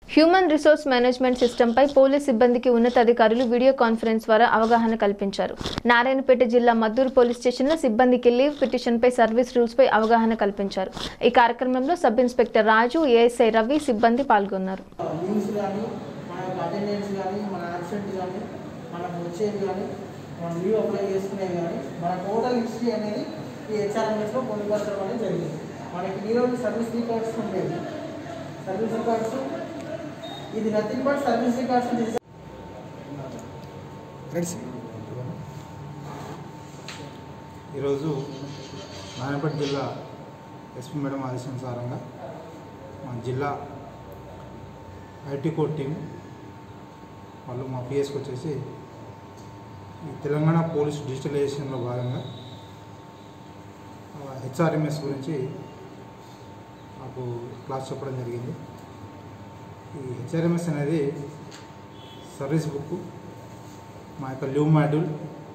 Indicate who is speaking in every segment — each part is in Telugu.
Speaker 1: హ్యూమన్ రిసోర్స్ మేనేజ్మెంట్ సిస్టంపై పోలీస్ సిబ్బందికి ఉన్నతాధికారులు వీడియో కాన్ఫరెన్స్ ద్వారా అవగాహన కల్పించారు నారాయణపేట జిల్లా మద్దూరు పోలీస్ స్టేషన్లో సిబ్బందికి లీవ్ పిటిషన్పై సర్వీస్ రూల్స్పై అవగాహన కల్పించారు ఈ కార్యక్రమంలో sub inspector Raju ASI Ravi సిబ్బంది పాల్గొన్నారు
Speaker 2: లీవ్స్ కానీ మన యొక్క అటెండెన్స్ కానీ మన అబ్సెంట్ కానీ మనకు వచ్చేవి కానీ మనం లీవ్ అప్లై చేసుకునేవి కానీ మన టోటల్ హిస్టరీ అనేది ఈ హెచ్ఆర్ఎంఎస్లో పొందుపరచడం అనేది జరిగింది మనకి ఈరోజు సర్వీస్ రికార్డ్స్ ఉండేది సర్వీస్ రికార్డ్స్ ఇది నథింగ్ బట్ సర్వీస్ రికార్డ్స్
Speaker 3: ఈరోజు నారాయణపేట జిల్లా ఎస్పీ మేడం ఆదేశానుసారంగా మా జిల్లా ఐటీ కోర్ టీం వాళ్ళు మా పిఎస్కి వచ్చేసి ఈ తెలంగాణ పోలీస్ డిజిటలైజేషన్లో భాగంగా హెచ్ఆర్ఎంఎస్ గురించి నాకు క్లాస్ చెప్పడం జరిగింది ఈ హెచ్ఆర్ఎంఎస్ అనేది సర్వీస్ బుక్ మా యొక్క లివ్ మాడ్యూల్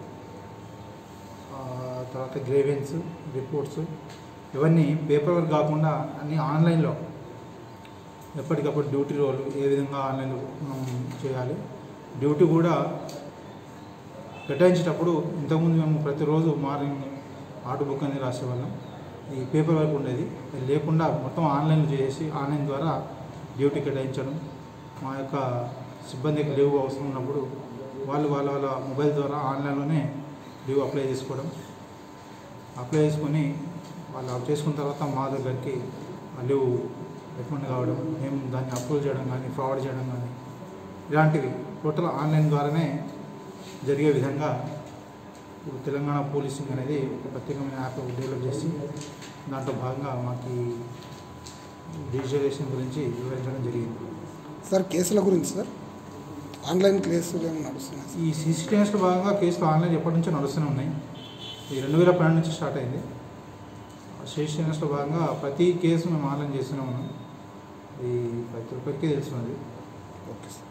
Speaker 3: ఆ, తర్వాత గ్రేవెన్స్ రిపోర్ట్స్ ఇవన్నీ పేపర్ వర్క్ కాకుండా అన్నీ ఆన్లైన్లో ఎప్పటికప్పుడు డ్యూటీ రోల్ ఏ విధంగా ఆన్లైన్లో మనం చేయాలి డ్యూటీ కూడా కేటాయించేటప్పుడు ఇంతకుముందు మేము ప్రతిరోజు మార్నింగ్ ఆటో బుక్ అనేది రాసేవాళ్ళం ఈ పేపర్ వర్క్ ఉండేది అది లేకుండా మొత్తం ఆన్లైన్ చేసి ఆన్లైన్ ద్వారా డ్యూటీ కేటాయించడం మా యొక్క సిబ్బందికి లీవ్ అవసరం ఉన్నప్పుడు వాళ్ళు వాళ్ళ వాళ్ళ మొబైల్ ద్వారా ఆన్లైన్లోనే లీవ్ అప్లై చేసుకోవడం అప్లై చేసుకొని వాళ్ళు అప్లై చేసుకున్న తర్వాత మా దగ్గరికి ఆ లీవ్ రిఫండ్ కావడం మేము దాన్ని అప్రూవ్ చేయడం కానీ ఫార్వర్డ్ చేయడం కానీ ఇలాంటివి టోటల్ ఆన్లైన్ ద్వారానే జరిగే విధంగా ఇప్పుడు తెలంగాణ పోలీసింగ్ అనేది ఒక ప్రత్యేకమైన యాప్ డెవలప్ చేసి దాంట్లో భాగంగా మాకు ఈ డిజిటలైజేషన్ గురించి వివరించడం జరిగింది
Speaker 4: సార్ కేసుల గురించి సార్ ఆన్లైన్ కేసులు ఏమైనా నడుస్తున్నాయి సార్?
Speaker 3: ఈ సిస్టమ్స్లో భాగంగా కేసులు ఆన్లైన్ ఎప్పటి నుంచో నడుస్తూనే ఉన్నాయి ఈ రెండు వేల పన్నెండు నుంచి స్టార్ట్ అయింది సిస్టమ్స్లో భాగంగా ప్రతి కేసు మేము ఆన్లైన్ చేస్తూనే ఉన్నాం ఈ ప్రతి ఒక్కరికి తెలుసున్నది
Speaker 4: ఓకే సార్